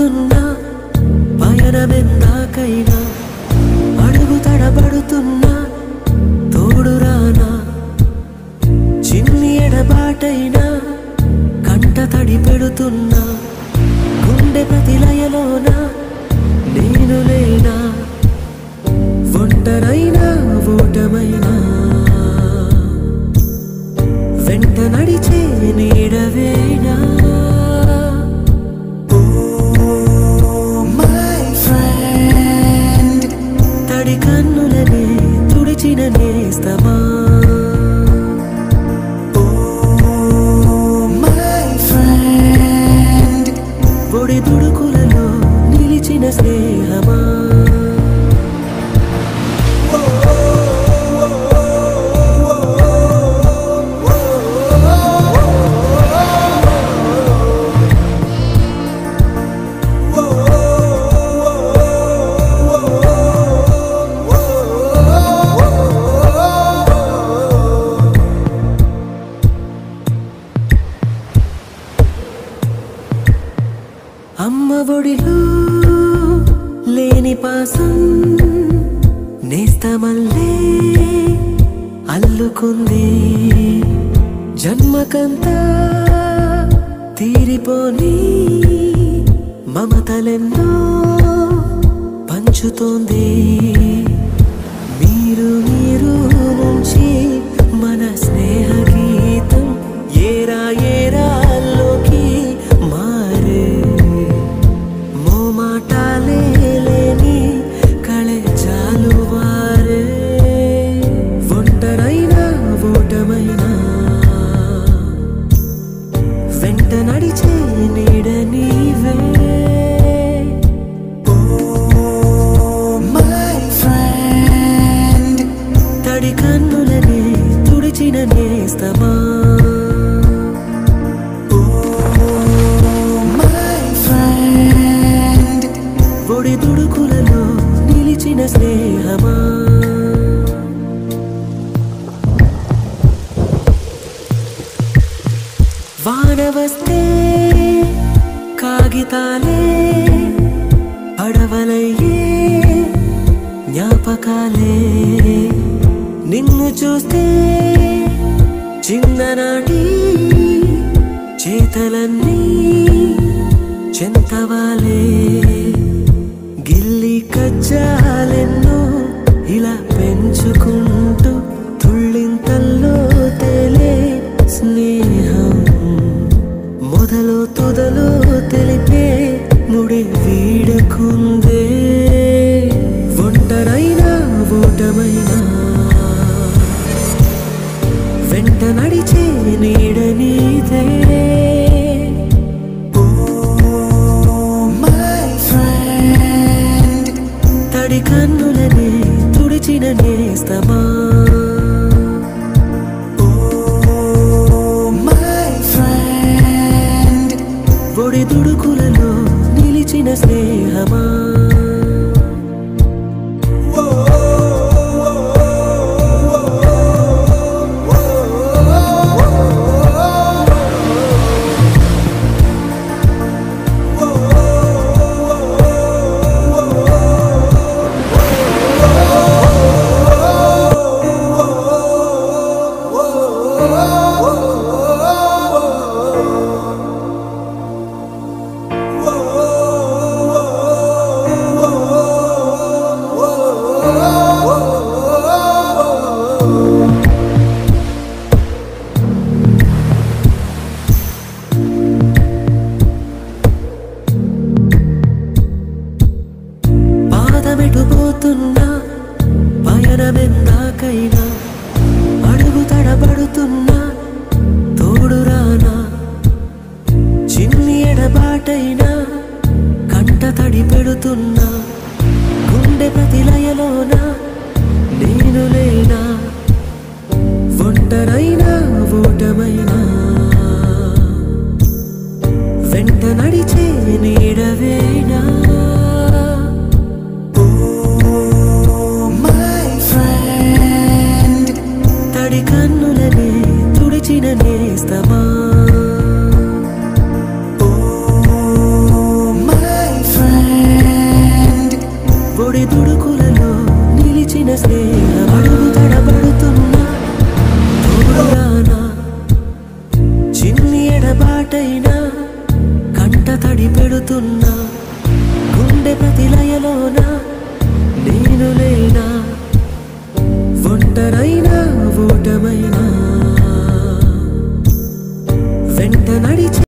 పడుతున్నా పయనమెందాకైనా అడుగు తడబడుతున్నా తోడురానా చిన్ని ఎడబాటైనా కంట తడి పెడుతున్నా గుండె ప్రతిలయలోన నేను లేనా ఒంటరైనా ఓటమైనా వెంట నడిచే నీడవేనా my friend. తడి కన్నులనే తుడిచిన నేస్తమా Oh, my friend. పొడి తుడుకులలో నిలిచిన స్నేహమా అమ్మ ఒడిలో లేని పాసం నేస్తమల్లే అల్లుకుంది జన్మకంతా తీరిపోని మమతలెన్నో పంచుతోంది మీరు మీరు నుంచి మన స్నేహ గీతం ఏరా ఏరాల్లోకి మారే మోమాటాలే లేని కళే చాలు వారే ఒంటరైనా ఓటమైనా వెంట నడిచే నీడ నీవే Oh, my friend. తడి కన్నులనే తుడిచిన నేస్తమా Oh, my friend. ఒడి దుడుకులలో నిలిచిన స్నేహమా వాన వస్తే కాగితాలే అడవలయ్యే జ్ఞాపకాలే నిన్ను చూస్తే చిన్ననాటి చేతలన్నీ చెంతవాలే గిల్లి కజ్జాలెన్నో ఇలా పెంచుకుంటూ తుళ్ళింతల్లో తేలే స్నేహం మొదలు తుదలు తెలిపే ముడి వీడకుందే ఒంటరైనా ఓటమైనా వెంట నడిచే నీడ నీదే Oh, my friend. తడి కన్నులనే తుడిచిన నేస్తమా Oh, my friend. ఒడి దుడుకులలో నిలిచిన స్నేహమా పాదమెటు పోతున్నా పయనమెందాకైనా అడుగు తడబడుతున్నా తోడురానా చిన్ని ఎడబాటైనా కంట తడి పెడుతున్నా గుండె ప్రతిలయలోన నేను లేనా ఒంటరైనా ఓటమైనా వెంట నడిచే నీడవేనా Oh, my friend. తడి కన్నులనే తుడిచిన నేస్తమా Oh, my తడి పెడుతున్నా గుండె ప్రతి లయలోన నేను లేనా ఒంటరైనా ఓటమైనా వెంట నడిచే